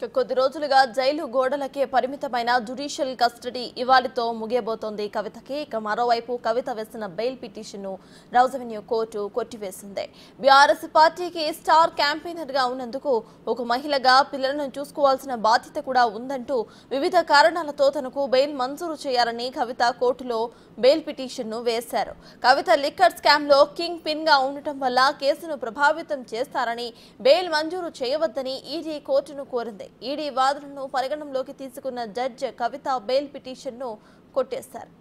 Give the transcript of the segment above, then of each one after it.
ఇక కొద్ది రోజులుగా జైలు గోడలకే పరిమితమైన జుడిషియల్ కస్టడీ ఇవాళతో ముగియబోతోంది కవితకి ఇక మరోవైపు కవిత వేసిన బెయిల్ పిటిషన్ను రౌజ్ అవెన్యూ కోర్టు కొట్టివేసింది బీఆర్ఎస్ పార్టీకి స్టార్ క్యాంపెయినర్ గా ఉన్నందుకు ఒక మహిళగా పిల్లలను చూసుకోవాల్సిన బాధ్యత కూడా ఉందంటూ వివిధ కారణాలతో తనకు బెయిల్ మంజూరు చేయాలని కవిత కోర్టులో బెయిల్ పిటిషన్ను వేశారు కవిత లిక్కర్ స్కామ్ లో కింగ్ పిన్ గా ఉండటం వల్ల కేసును ప్రభావితం చేస్తారని బెయిల్ మంజూరు చేయవద్దని ఈడీ కోర్టును కోరింది ఈడీ వాదనను పరిగణనలోకి తీసుకున్న జడ్జ్ కవిత బెయిల్ పిటిషన్ను కొట్టేశారు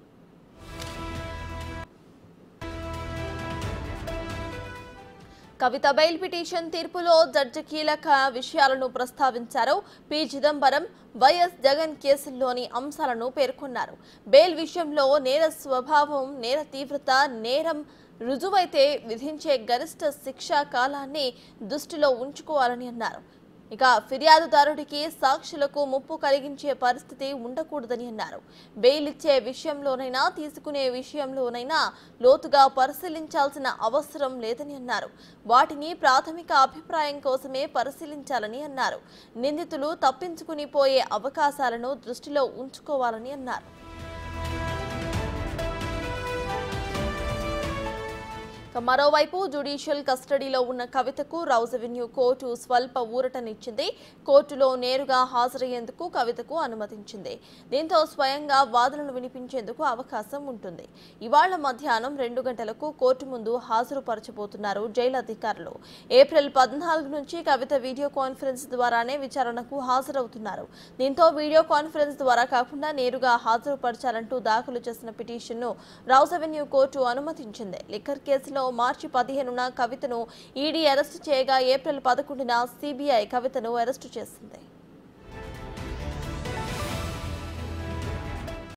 కవిత బెయిల్ పిటిషన్ తీర్పులో జడ్జి కీలక విషయాలను ప్రస్తావించారు పి చిదంబరం వైఎస్ జగన్ కేసుల్లోని అంశాలను పేర్కొన్నారు బెయిల్ విషయంలో నేర స్వభావం నేర తీవ్రత నేరం రుజువైతే విధించే గరిష్ట శిక్షా కాలాన్ని దృష్టిలో ఉంచుకోవాలని అన్నారు ఇక ఫిర్యాదుదారుడికి సాక్షులకు ముప్పు కలిగించే పరిస్థితి ఉండకూడదని అన్నారు బెయిల్ ఇచ్చే విషయంలోనైనా తీసుకునే విషయంలోనైనా లోతుగా పరిశీలించాల్సిన అవసరం లేదని అన్నారు వాటిని ప్రాథమిక అభిప్రాయం కోసమే పరిశీలించాలని అన్నారు నిందితులు తప్పించుకుని పోయే అవకాశాలను దృష్టిలో ఉంచుకోవాలని అన్నారు ఇక మరోవైపు జ్యుడిషియల్ కస్టడీలో ఉన్న కవితకు రౌజ్ అవెన్యూ కోర్టు స్వల్ప ఊరటనిచ్చింది కోర్టులో నేరుగా హాజరయ్యేందుకు కవితకు అనుమతించింది దీంతో స్వయంగా వాదనలు వినిపించేందుకు అవకాశం ఉంటుంది ఇవాళ మధ్యాహ్నం రెండు గంటలకు కోర్టు ముందు హాజరుపరచబోతున్నారు జైలు అధికారులు ఏప్రిల్ పద్నాలుగు నుంచి కవిత వీడియో కాన్ఫరెన్స్ ద్వారానే విచారణకు హాజరవుతున్నారు దీంతో వీడియో కాన్ఫరెన్స్ ద్వారా కాకుండా నేరుగా హాజరుపరచాలంటూ దాఖలు చేసిన పిటిషన్ను రౌజ్ అవెన్యూ కోర్టు అనుమతించింది లిక్కర్ కేసులో మార్చి పదిహేనున కవితను ఈడీ అరెస్టు చేయగా ఏప్రిల్ పదకొండున సిబిఐ కవితను అరెస్టు చేసింది